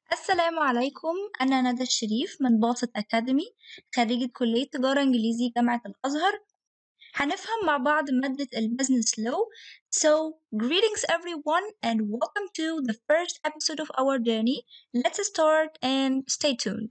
السلام عليكم أنا ندى الشريف من باسط أكاديمي خريجة كلية تجارة إنجليزي جامعة الأزهر هنفهم مع بعض مادة البزنس لو So greetings everyone and welcome to the first episode of our journey Let's start and stay tuned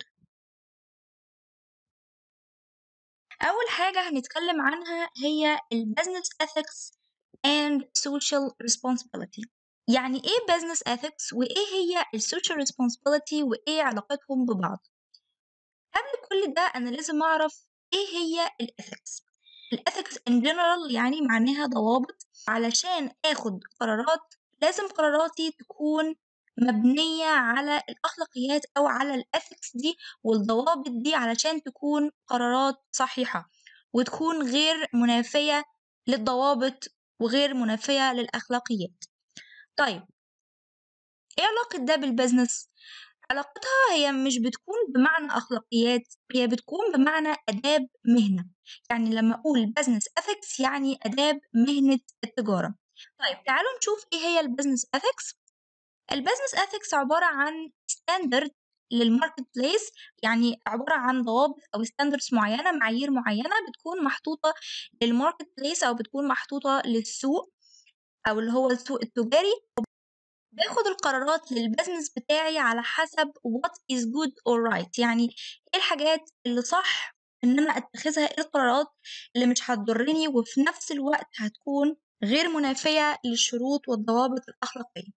أول حاجة هنتكلم عنها هي البزنس ethics and social responsibility يعني إيه business ethics وإيه هي ال social responsibility وإيه علاقتهم ببعض قبل كل ده أنا لازم أعرف إيه هي ال ethics ال ethics in general يعني معناها ضوابط علشان آخد قرارات لازم قراراتي تكون مبنية على الأخلاقيات أو على الإثكس دي والضوابط دي علشان تكون قرارات صحيحة وتكون غير منافية للضوابط وغير منافية للأخلاقيات طيب إيه علاقة ده بالبزنس؟ علاقتها هي مش بتكون بمعنى أخلاقيات هي بتكون بمعنى آداب مهنة يعني لما أقول business ethics يعني آداب مهنة التجارة طيب تعالوا نشوف إيه هي البزنس ethics البزنس ethics عبارة عن ستاندرد للماركت بليس يعني عبارة عن ضوابط أو ستاندردز معينة معايير معينة بتكون محطوطة للماركت بليس أو بتكون محطوطة للسوق أو اللي هو السوق التجاري باخد القرارات للبزنس بتاعي على حسب what is good or right يعني ايه الحاجات اللي صح ان انا اتخذها ايه القرارات اللي مش هتضرني وفي نفس الوقت هتكون غير منافية للشروط والضوابط الأخلاقية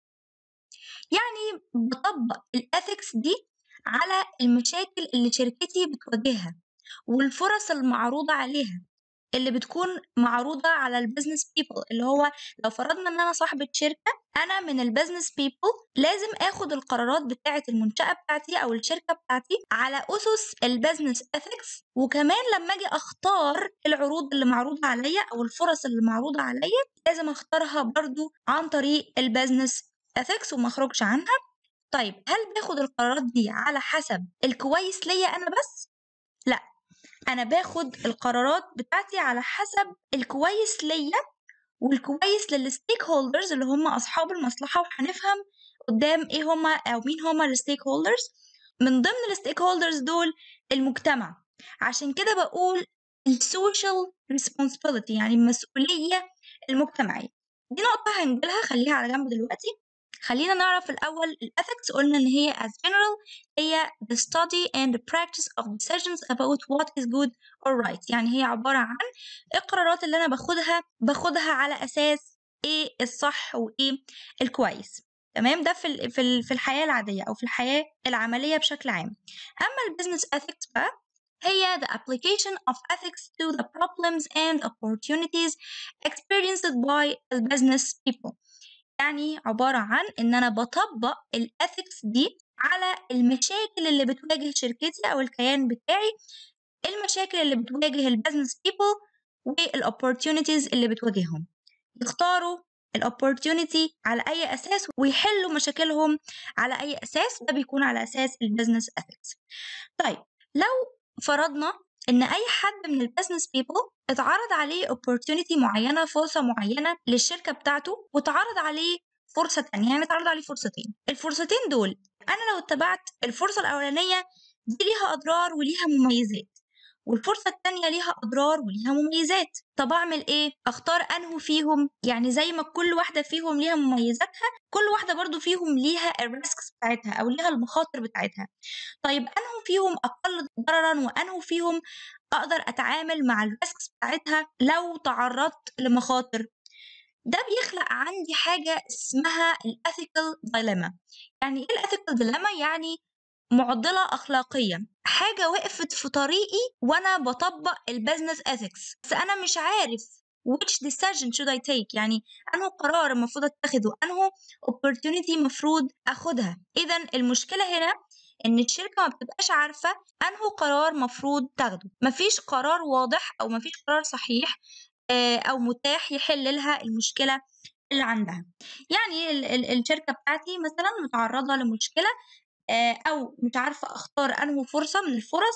يعني بطبق الأثكس دي على المشاكل اللي شركتي بتواجهها والفرص المعروضة عليها اللي بتكون معروضة على البيزنس بيبل اللي هو لو فرضنا ان انا صاحبة شركة انا من البيزنس بيبل لازم اخد القرارات بتاعة المنشأة بتاعتي او الشركة بتاعتي على اسس البيزنس اثكس وكمان لما اجي اختار العروض اللي معروضة عليا او الفرص اللي معروضة عليا لازم اختارها برضو عن طريق البيزنس اثكس وما اخرجش عنها طيب هل باخد القرارات دي على حسب الكويس ليا انا بس لا انا باخد القرارات بتاعتي على حسب الكويس ليا والكويس للستيك هولدرز اللي هم اصحاب المصلحه وهنفهم قدام ايه هما او مين هما الستيك هولدرز من ضمن الستيك هولدرز دول المجتمع عشان كده بقول السوشيال responsibility يعني المسؤوليه المجتمعيه دي نقطه هنجيلها خليها على جنب دلوقتي خلينا نعرف الأول الethics قلنا إن هي as general هي the study and the practice of decisions about what is good or right يعني هي عبارة عن القرارات اللي أنا باخدها باخدها على أساس إيه الصح وإيه الكويس تمام ده في في في الحياة العادية أو في الحياة العملية بشكل عام أما البيزنس ethics بقى هي the application of ethics to the problems and opportunities experienced by the business people يعني عبارة عن إن أنا بطبق الإثكس دي على المشاكل اللي بتواجه شركتي أو الكيان بتاعي المشاكل اللي بتواجه البزنس بيبل والopportunities اللي بتواجههم يختاروا الopportunity على أي أساس ويحلوا مشاكلهم على أي أساس ده بيكون على أساس البزنس ethics طيب لو فرضنا ان اي حد من البيزنس بيبل اتعرض عليه opportunity معينه فرصه معينه للشركه بتاعته واتعرض عليه فرصه تانية يعني اتعرض عليه فرصتين الفرصتين دول انا لو اتبعت الفرصه الاولانيه دي ليها اضرار وليها مميزات والفرصة التانية ليها أضرار وليها مميزات طب أعمل إيه؟ أختار أنه فيهم يعني زي ما كل واحدة فيهم ليها مميزاتها كل واحدة برضو فيهم ليها الريسكس بتاعتها أو ليها المخاطر بتاعتها طيب أنه فيهم أقل ضررا وأنه فيهم أقدر أتعامل مع الريسكس بتاعتها لو تعرضت لمخاطر ده بيخلق عندي حاجة اسمها الethical dilemma يعني ايه الethical dilemma؟ يعني معضلة أخلاقية حاجة وقفت في طريقي وأنا بطبق البزنس ethics بس أنا مش عارف which decision should I take يعني أنه قرار المفروض أتخذه أنه opportunity مفروض أخدها إذا المشكلة هنا إن الشركة ما بتبقاش عارفة أنه قرار مفروض تاخده مفيش قرار واضح أو مفيش قرار صحيح أو متاح يحل لها المشكلة اللي عندها يعني الشركة بتاعتي مثلا متعرضة لمشكلة او مش عارفه اختار انه فرصه من الفرص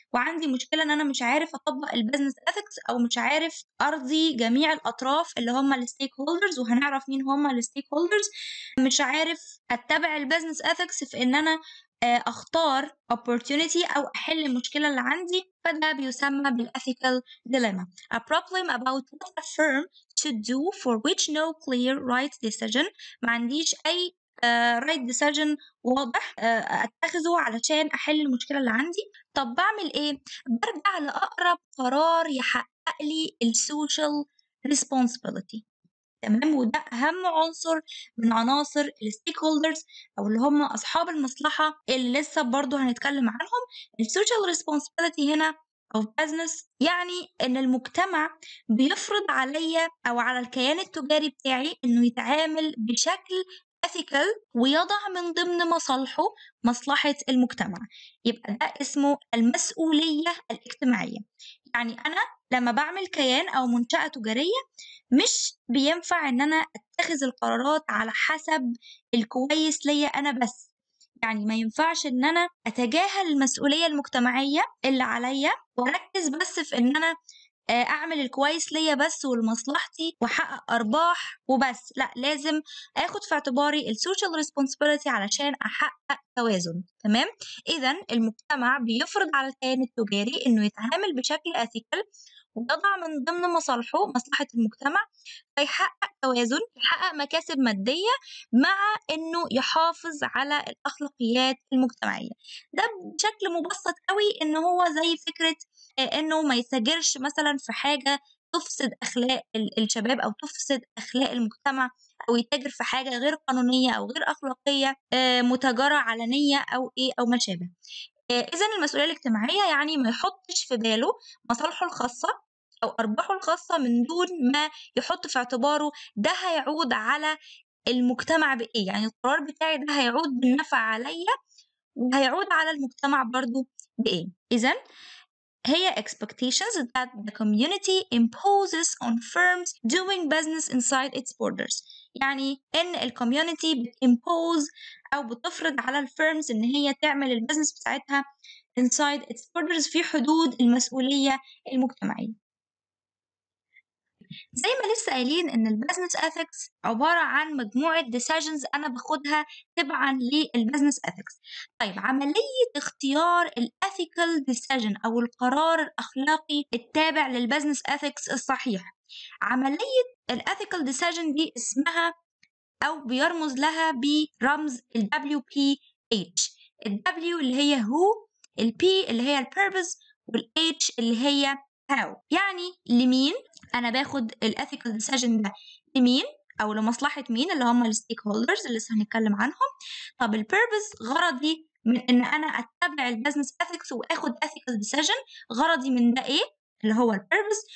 وعندي مشكلة إن أنا مش عارف أطبّق الbusiness ethics أو مش عارف أرضي جميع الأطراف اللي هم الstake holders وهنعرف مين هم الstake holders مش عارف أتّبع الbusiness ethics في إن أنا آآ أختار opportunity أو أحل المشكلة اللي عندي، فده بيسمى بالethical dilemma a problem about what a firm should do for which no clear right decision ما عنديش أي آآ right decision واضح آآ أتّخذه علشان أحل المشكلة اللي عندي، طب باعمل إيه؟ بارجع لأقرب قرار يحقق لي الsocial responsibility تمام، وده أهم عنصر من عناصر الstake holders أو اللي هم أصحاب المصلحة اللي لسه برضه هنتكلم عنهم، الsocial responsibility هنا of business يعني إن المجتمع بيفرض عليَّ أو على الكيان التجاري بتاعي إنه يتعامل بشكل ethical ويضع من ضمن مصالحه مصلحة المجتمع، يبقى ده اسمه المسؤولية الاجتماعية، يعني أنا لمّا باعمل كيان أو منشأة تجارية مش بينفع إن أنا أتّخذ القرارات على حسب الكويس ليّا أنا بس، يعني ما ينفعش إن أنا أتجاهل المسؤولية المجتمعية اللي عليّا وأركّز بس في إن أنا آآ أعمل الكويس ليّا بس ولمصلحتي وأحقق أرباح وبس، لأ لازم آخُد في اعتباري الsocial responsibility علشان أحقق توازن تمام، إذًا المجتمع بيفرض على الكيان التجاري إنه يتعامل بشكل ethical ويضع من ضمن مصالحه مصلحة المجتمع، فيحقق توازن، يحقق مكاسب مادية مع إنه يحافظ على الأخلاقيات المجتمعية، ده بشكل مبسّط أوي إن هو زي فكرة آآ إنه ما يتاجرش مثلًا في حاجة تفسد أخلاق ال الشباب أو تفسد أخلاق المجتمع أو يتاجر في حاجة غير قانونية أو غير أخلاقية آآ متاجرة علنية أو إيه أو ما شابه. آآ إذًا المسؤولية الاجتماعية يعني ما يحطّش في باله مصالحه الخاصة أو أرباحه الخاصة من دون ما يحط في اعتباره ده هيعود على المجتمع بإيه، يعني القرار بتاعي ده هيعود بالنفع عليّا وهيعود على المجتمع برضه بإيه. إذًا هي expectations that the community imposes on firms doing business inside its borders يعني إن الcommunity بتimpose أو بتفرض على الfirms إن هي تعمل الbusiness بتاعتها inside its borders في حدود المسؤولية المجتمعية. زي ما لسه قايلين إن الbusiness ethics عبارة عن مجموعة decisions أنا باخدها تبعًا للbusiness ethics. طيب عملية اختيار الethical decision أو القرار الأخلاقي التابع للbusiness ethics الصحيح، عملية الethical decision دي اسمها أو بيرمز لها برمز الWPH الW اللي هي who الP اللي هي الpurpose والH اللي هي how يعني لمين أنا باخد الethical decision ده لمين أو لمصلحة مين اللي هم الstake holders اللي لسه هنتكلم عنهم طب الpurpose غرضي من إن أنا أتبع الbusiness ethics وآخد ethical decision غرضي من ده إيه اللي هو الpurpose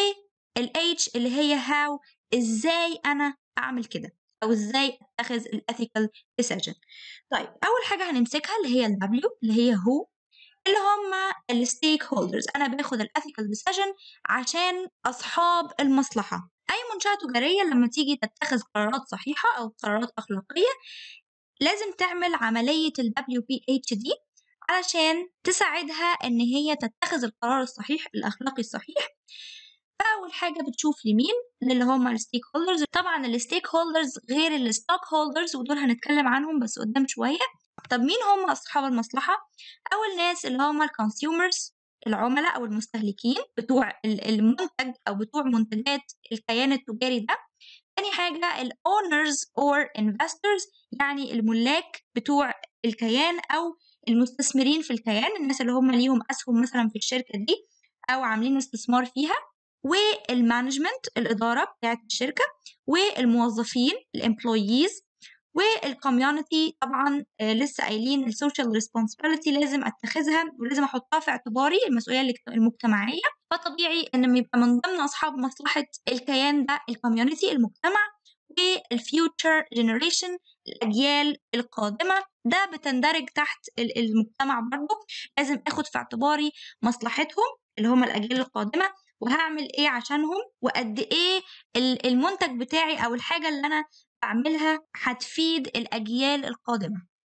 والH اللي هي how إزاي أنا أعمل كده أو إزاي أتخذ الethical decision طيب أول حاجة هنمسكها اللي هي الW اللي هي who اللي هم الستيك هولدرز أنا باخد الethical decision عشان أصحاب المصلحة أي منشأة تجارية لما تيجي تتخذ قرارات صحيحة أو قرارات أخلاقية لازم تعمل عملية ال WPH دي علشان تساعدها إن هي تتخذ القرار الصحيح الأخلاقي الصحيح فأول حاجة بتشوف لمين اللي هم الستيك هولدرز طبعا الستيك هولدرز غير الستوك هولدرز ودول هنتكلم عنهم بس قدام شوية طب مين هم أصحاب المصلحة؟ أول ناس اللي هم الكونسيومرز العملاء أو المستهلكين بتوع المنتج أو بتوع منتجات الكيان التجاري ده تاني حاجة ال owners or investors يعني الملاك بتوع الكيان أو المستثمرين في الكيان الناس اللي هم ليهم أسهم مثلا في الشركة دي أو عاملين استثمار فيها والمانجمنت الإدارة بتاعت الشركة والموظفين الامبلويز والكوميونتي طبعا آه لسه قايلين السوشيال ريسبونسبيلتي لازم اتخذها ولازم احطها في اعتباري المسؤوليه المجتمعيه فطبيعي ان يبقى من ضمن اصحاب مصلحه الكيان ده الكوميونتي المجتمع والفيوتشر جنريشن الاجيال القادمه ده بتندرج تحت المجتمع برضه لازم اخد في اعتباري مصلحتهم اللي هم الاجيال القادمه وهعمل ايه عشانهم وقد ايه المنتج بتاعي او الحاجه اللي انا بعملها هتفيد الأجيال القادمة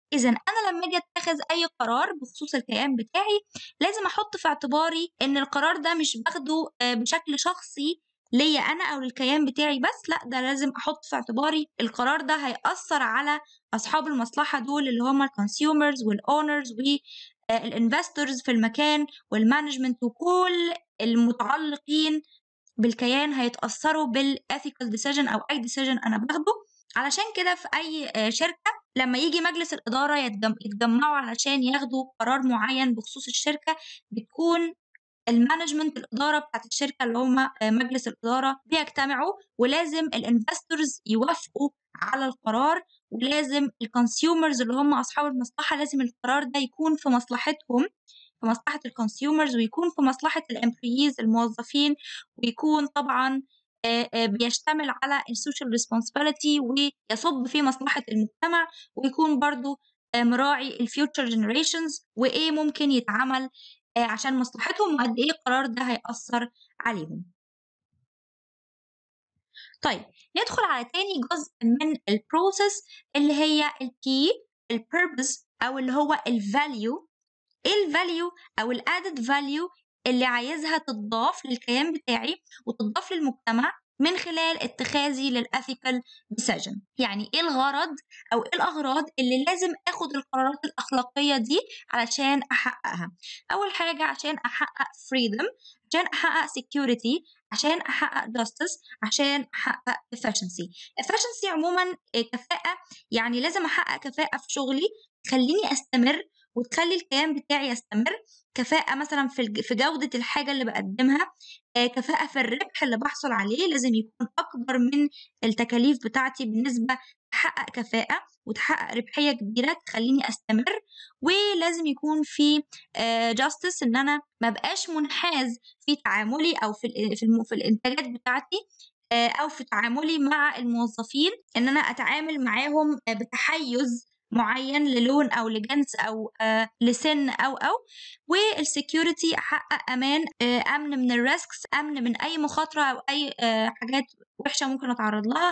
إذا أنا لما أجي أتخذ أي قرار بخصوص الكيان بتاعي لازم أحط في اعتباري إن القرار ده مش باخده آه، بشكل شخصي ليا أنا أو للكيان بتاعي بس لأ ده لازم أحط في اعتباري القرار ده هيأثر على أصحاب المصلحة دول اللي هم الكونسيومرز والأونرز والانفستورز في المكان والمانجمنت وكل المتعلقين بالكيان هيتأثروا بالethical decision أو أي decision أنا باخده علشان كده في أي آه، شركة لما يجي مجلس الإدارة يتجم- يتجمعوا علشان ياخدوا قرار معين بخصوص الشركة بتكون المانجمنت الإدارة بتاعت الشركة اللي هم آه، مجلس الإدارة بيجتمعوا ولازم الانفستورز يوافقوا على القرار ولازم الكونسيومرز اللي هم أصحاب المصلحة لازم القرار ده يكون في مصلحتهم في مصلحة الكونسيومرز ويكون في مصلحة الامبلويز الموظفين ويكون طبعا آه، آه، بيشتمل على السوشيال ريسبونسبيلتي ويصب في مصلحة المجتمع ويكون برضو آه، مراعي الفيوتشر جنريشنز وايه ممكن يتعمل آه، عشان مصلحتهم وقد ايه القرار ده هيأثر عليهم طيب ندخل على تاني جزء من البروسيس اللي هي الكي البيربز او اللي هو الفاليو ايه الفاليو او الادد فاليو اللي عايزها تضاف للكيان بتاعي وتضاف للمجتمع من خلال اتخاذي للethical decision يعني ايه الغرض او ايه الاغراض اللي لازم اخد القرارات الاخلاقيه دي علشان احققها اول حاجه عشان احقق freedom عشان احقق security عشان احقق justice عشان احقق efficiency efficiency عموما كفاءه يعني لازم احقق كفاءه في شغلي تخليني استمر وتخلي الكيان بتاعي يستمر كفاءة مثلا في الج- في جودة الحاجة اللي بقدمها آه، كفاءة في الربح اللي بحصل عليه لازم يكون أكبر من التكاليف بتاعتي بنسبة تحقق كفاءة وتحقق ربحية كبيرة تخليني أستمر ولازم يكون في جاستس إن أنا ما بقاش منحاز في تعاملي أو في ال- في, الم- في الإنتاجات بتاعتي آه، أو في تعاملي مع الموظفين إن أنا أتعامل معاهم آه، بتحيز معين للون او لجنس او آه لسن او او والسكيورتي احقق امان آه امن من الريسكس امن من اي مخاطره او اي آه حاجات وحشه ممكن اتعرض لها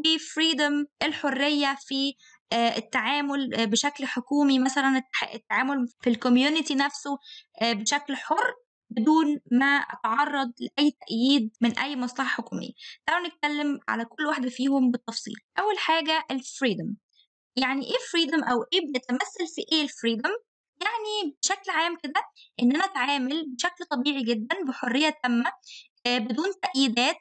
وفريدم الحريه في آه التعامل آه بشكل حكومي مثلا التح- التعامل في الكوميونتي نفسه آه بشكل حر بدون ما اتعرض لاي تأييد من اي مصلحه حكوميه تعالوا نتكلم على كل واحده فيهم بالتفصيل اول حاجه الفريدم يعني ايه فريدم او ايه بيتمثل في ايه الفريدم يعني بشكل عام كده ان انا اتعامل بشكل طبيعي جدا بحريه تامه آه، بدون تأييدات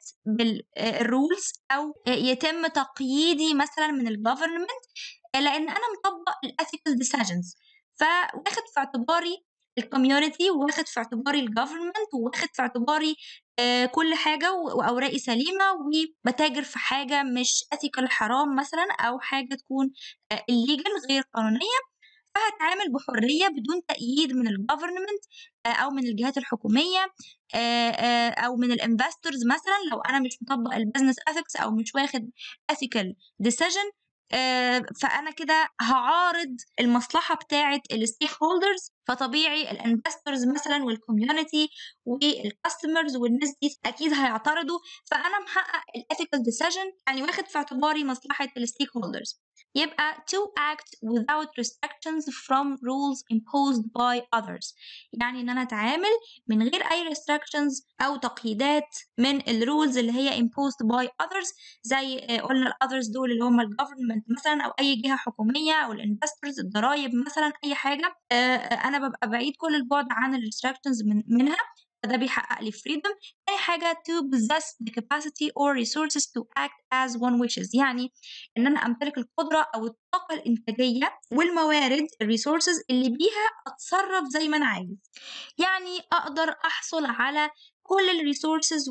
بالرولز او آه، يتم تقييدي مثلا من الجفرمنت لان انا مطبق الاثيكال ديسيجنز فواخد في اعتباري الكوميونتي واخد في اعتباري الجفرمنت واخد في اعتباري آه، كل حاجة و- وأوراقي سليمة وبتاجر في حاجة مش ethical حرام مثلا أو حاجة تكون آه، illegal غير قانونية فهتعامل بحرية بدون تأييد من الجفرمنت أو من الجهات الحكومية آه، آه، أو من الانفستورز مثلا لو أنا مش مطبق البزنس ethics أو مش واخد ethical decision آه، فأنا كده هعارض المصلحة بتاعة الستيك هولدرز فطبيعي الانفستورز مثلا والكوميونتي والكاستمرز والناس دي اكيد هيعترضوا فانا محقق الاثيكال ديسيجن يعني واخد في اعتباري مصلحه الستيك هولدرز يبقى to act without restrictions from rules imposed by others يعني ان انا اتعامل من غير اي restrictions او تقييدات من الرولز اللي هي imposed by others زي آه، قلنا الاذرز دول اللي هم الجفرمنت مثلا او اي جهه حكوميه او الانفستورز الضرايب مثلا اي حاجه آه، آه، انا ببقى بعيد كل البعد عن الريستراكشنز من منها فده بيحقق لي freedom تاني حاجة to possess the capacity or resources to act as one wishes يعني إن أنا أمتلك القدرة أو الطاقة الإنتاجية والموارد الريسورسز اللي بيها أتصرف زي ما أنا عايز يعني أقدر أحصل على كل الريسورسز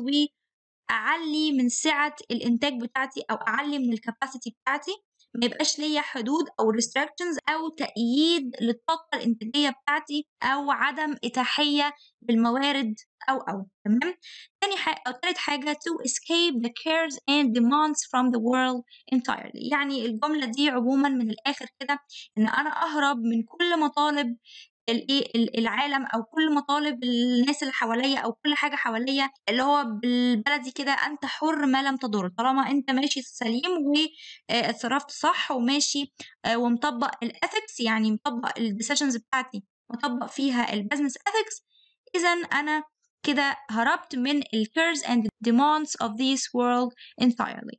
وأعلي من سعة الإنتاج بتاعتي أو أعلي من الكاباسيتي بتاعتي ما يبقاش ليا حدود او restrictions او تأييد للطاقة الإنتاجية بتاعتي او عدم إتاحية بالموارد او او تمام تاني حاجة او تالت حاجة to escape the cares and demands from the world entirely يعني الجملة دي عموما من الآخر كده إن أنا أهرب من كل مطالب الايه العالم او كل مطالب الناس اللي حواليا او كل حاجه حواليا اللي هو بالبلدي كده انت حر ما لم تضر طالما انت ماشي سليم واتصرفت صح وماشي ومطبق الاثكس يعني مطبق الديسيجنز بتاعتي مطبق فيها البزنس اثكس اذا انا كده هربت من ال cares and demands of this world entirely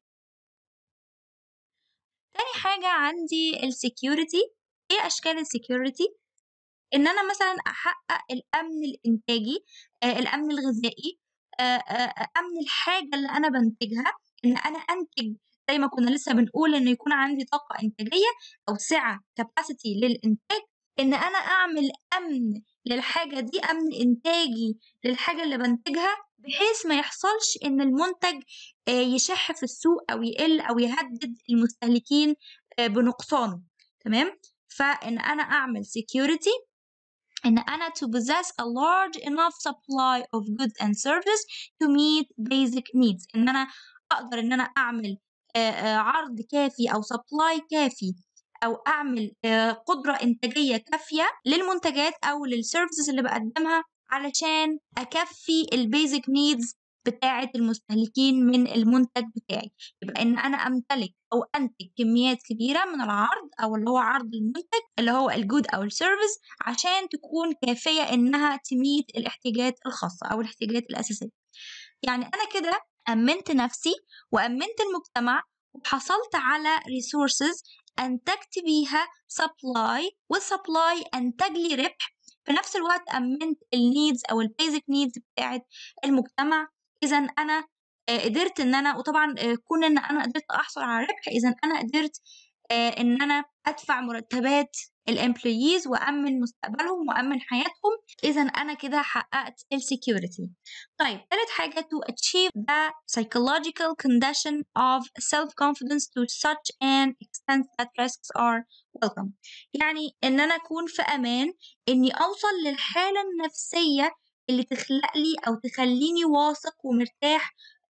تاني حاجة عندي السكيورتي ايه اشكال السكيورتي ان انا مثلا احقق الامن الانتاجي آه الامن الغذائي آه آه امن الحاجة اللي انا بنتجها ان انا انتج زي ما كنا لسه بنقول ان يكون عندي طاقة انتاجية او سعة capacity للانتاج ان انا اعمل امن للحاجة دي امن انتاجي للحاجة اللي بنتجها بحيث ما يحصلش ان المنتج يشح في السوق او يقل او يهدد المستهلكين بنقصانه تمام فان انا اعمل security ان انا to possess a large enough supply of goods and service to meet basic needs ان انا اقدر ان انا اعمل عرض كافي او supply كافي او اعمل قدره انتاجيه كافيه للمنتجات او للسيرفيسز اللي بقدمها علشان اكفي البيزك نيدز بتاعه المستهلكين من المنتج بتاعي يبقى ان انا امتلك او انتج كميات كبيره من العرض او اللي هو عرض المنتج اللي هو الجود او السيرفيس عشان تكون كافيه انها تميت الاحتياجات الخاصه او الاحتياجات الاساسيه يعني انا كده امنت نفسي وامنت المجتمع وحصلت على resources أنتجت بيها supply والsupply أنتج لي ربح في نفس الوقت أمنت النيدز أو البيزك نيدز بتاعت المجتمع إذا أنا قدرت إن أنا وطبعا كون إن أنا قدرت أحصل على ربح إذا أنا قدرت إن أنا أدفع مرتبات الامبلويز وأمن مستقبلهم وأمن حياتهم إذا أنا كده حققت السكيورتي طيب ثالث حاجة to achieve the psychological condition of self-confidence to such an extent that risks are welcome يعني إن أنا أكون في أمان إني أوصل للحالة النفسية اللي تخلق لي أو تخليني واثق ومرتاح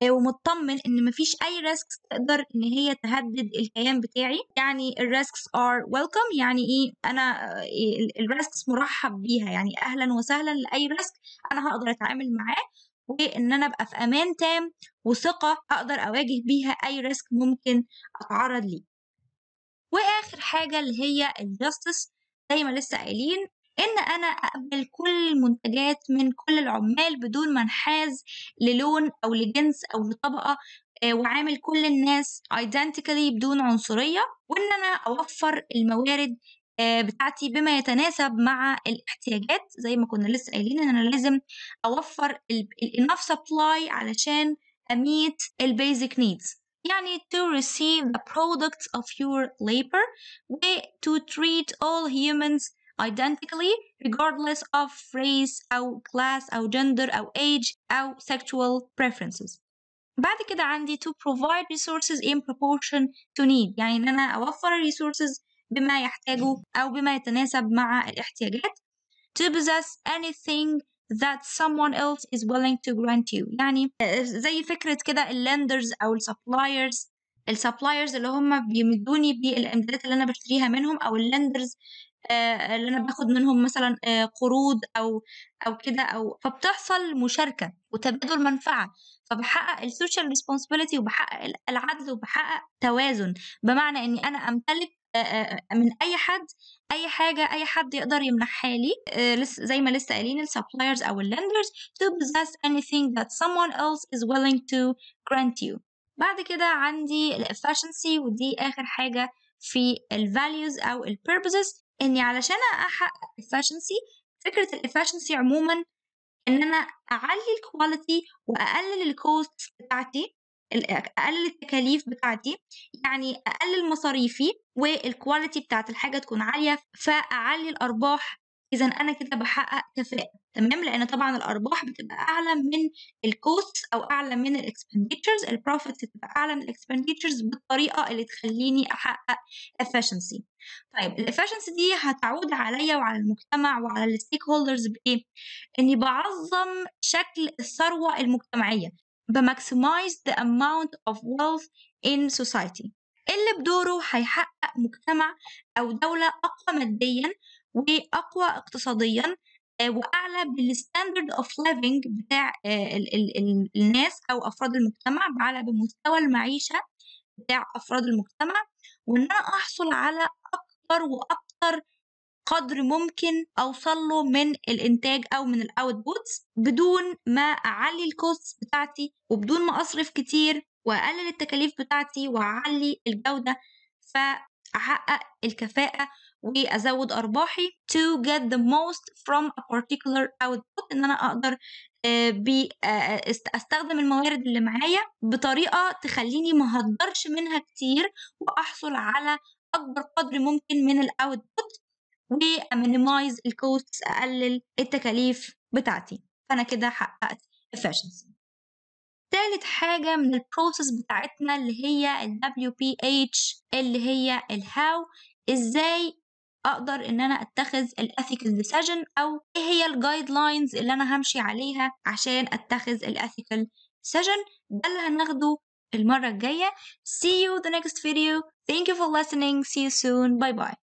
ومطمن ان مفيش اي ريسكس تقدر ان هي تهدد الكيان بتاعي يعني الريسكس ار ويلكم يعني ايه انا الريسكس مرحب بيها يعني اهلا وسهلا لاي ريسك انا هقدر اتعامل معاه وان انا ابقى في امان تام وثقه اقدر اواجه بيها اي ريسك ممكن اتعرض ليه واخر حاجه اللي هي الجاستس زي ما لسه قايلين ان انا اقبل كل المنتجات من كل العمال بدون ما انحاز للون او لجنس او لطبقه وعامل كل الناس identically بدون عنصريه وان انا اوفر الموارد بتاعتي بما يتناسب مع الاحتياجات زي ما كنا لسه قايلين ان انا لازم اوفر enough supply علشان اميت البيزك needs يعني to receive the products of your labor و to treat all humans identically regardless of race أو class أو gender أو age أو sexual preferences بعد كده عندي to provide resources in proportion to need يعني إن أنا أوفر resources بما يحتاجه أو بما يتناسب مع الاحتياجات to possess anything that someone else is willing to grant you يعني زي فكرة كده اللندرز أو السبلايرز السبلايرز اللي هم بيمدوني بالامدادات اللي انا بشتريها منهم او اللندرز آه اللي انا باخد منهم مثلا آه قروض او او كده او فبتحصل مشاركه وتبادل منفعه فبحقق السوشيال ريسبونسبيلتي وبحقق العدل وبحقق توازن بمعنى اني انا امتلك آه من اي حد اي حاجه اي حد يقدر يمنحها لي زي ما لسه قايلين السبلايرز او اللندرز to possess anything that someone else is willing to grant you بعد كده عندي الافشنسي ودي اخر حاجه في الفاليوز او البيربزز اني علشان احقق efficiency فكره الافشنسي عموما ان انا اعلي الكواليتي واقلل الكوست بتاعتي اقلل التكاليف بتاعتي يعني اقلل مصاريفي والكواليتي بتاعت الحاجه تكون عاليه فاعلي الارباح اذا انا كده بحقق كفاءه تمام لان طبعا الارباح بتبقى اعلى من الكوست او اعلى من الاكسبنديتشرز البروفيت بتبقى اعلى من الاكسبنديتشرز بالطريقه اللي تخليني احقق efficiency طيب الافشنسي دي هتعود عليا وعلى المجتمع وعلى الستيك هولدرز بايه اني بعظم شكل الثروه المجتمعيه بماكسمايز the amount of wealth in society اللي بدوره هيحقق مجتمع او دوله اقوى ماديا واقوى اقتصاديا آه، واعلى بالستاندرد اوف ليفنج بتاع آه، ال ال ال الناس او افراد المجتمع اعلى بمستوى المعيشه بتاع افراد المجتمع وان انا احصل على اكتر واكتر قدر ممكن اوصل له من الانتاج او من الاوتبوتس بدون ما اعلي الكوست بتاعتي وبدون ما اصرف كتير واقلل التكاليف بتاعتي واعلي الجوده فاحقق الكفاءه وازود ارباحي to get the most from a particular output ان انا اقدر بي استخدم الموارد اللي معايا بطريقه تخليني ما هقدرش منها كتير واحصل على اكبر قدر ممكن من الاوتبوت وامينيمايز الكوست اقلل التكاليف بتاعتي فانا كده حققت efficiency تالت حاجة من البروسيس بتاعتنا اللي هي ال WPH اللي هي الهاو ازاي اقدر ان انا اتخذ الethical decision او ايه هي الجايد لاينز اللي انا همشي عليها عشان اتخذ الethical decision ده اللي هناخده المرة الجاية see you the next video thank you for listening see you soon bye bye